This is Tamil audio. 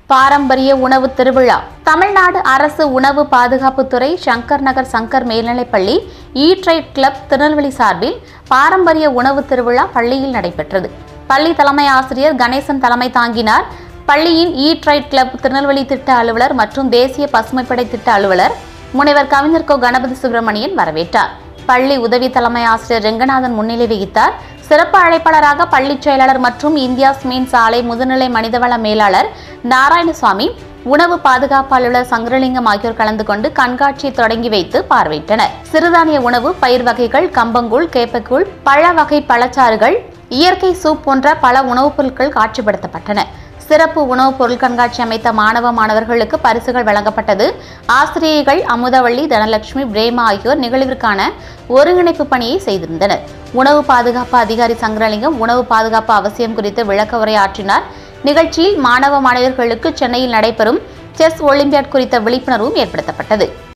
பாரம்பரிய உணவு திருவிழா தமிழ்நாடு அரசு உணவு பாதுகாப்புத்துறை சங்கர் நகர் சங்கர் மேல்நிலைப்பள்ளி இ ட்ரைட் கிளப் திருநெல்வேலி சார்பில் பாரம்பரிய உணவு திருவிழா பள்ளியில் நடைபெற்றது பள்ளி தலைமை ஆசிரியர் கணேசன் தலைமை தாங்கினார் பள்ளியின் இ ட்ரைட் கிளப் திருநெல்வேலி திட்ட அலுவலர் மற்றும் தேசிய பசுமைப்படை திட்ட அலுவலர் முனைவர் கவிஞர் கோ கணபதி சுப்பிரமணியன் வரவேற்றார் பள்ளி உதவி தலைமை ஆசிரியர் ரெங்கநாதன் முன்னிலை வகித்தார் சிறப்பு அழைப்பாளராக பள்ளி செயலாளர் மற்றும் இந்தியா ஸ்மீன் சாலை முதுநிலை மனிதவள மேலாளர் நாராயணசுவாமி உணவு பாதுகாப்பு அலுவலர் சங்கரலிங்கம் ஆகியோர் கலந்து கொண்டு கண்காட்சியை தொடங்கி வைத்து பார்வையிட்டனர் சிறுதானிய உணவு பயிர் வகைகள் கம்பங்கூழ் கேப்பக்கூழ் பழ வகை பழச்சாறுகள் இயற்கை சூப் போன்ற பல உணவுப் பொருட்கள் காட்சிப்படுத்தப்பட்டன சிறப்பு உணவுப் பொருள் கண்காட்சி அமைத்த மாணவ மாணவர்களுக்கு பரிசுகள் வழங்கப்பட்டது ஆசிரியைகள் அமுதவள்ளி தனலட்சுமி பிரேமா ஆகியோர் நிகழ்விற்கான ஒருங்கிணைப்பு பணியை செய்திருந்தனர் உணவு பாதுகாப்பு அதிகாரி சங்கரலிங்கம் உணவு பாதுகாப்பு அவசியம் குறித்து விளக்க உரையாற்றினார் நிகழ்ச்சியில் மாணவ மாணவர்களுக்கு சென்னையில் நடைபெறும் செஸ் ஒலிம்பியாட் குறித்த விழிப்புணர்வும் ஏற்படுத்தப்பட்டது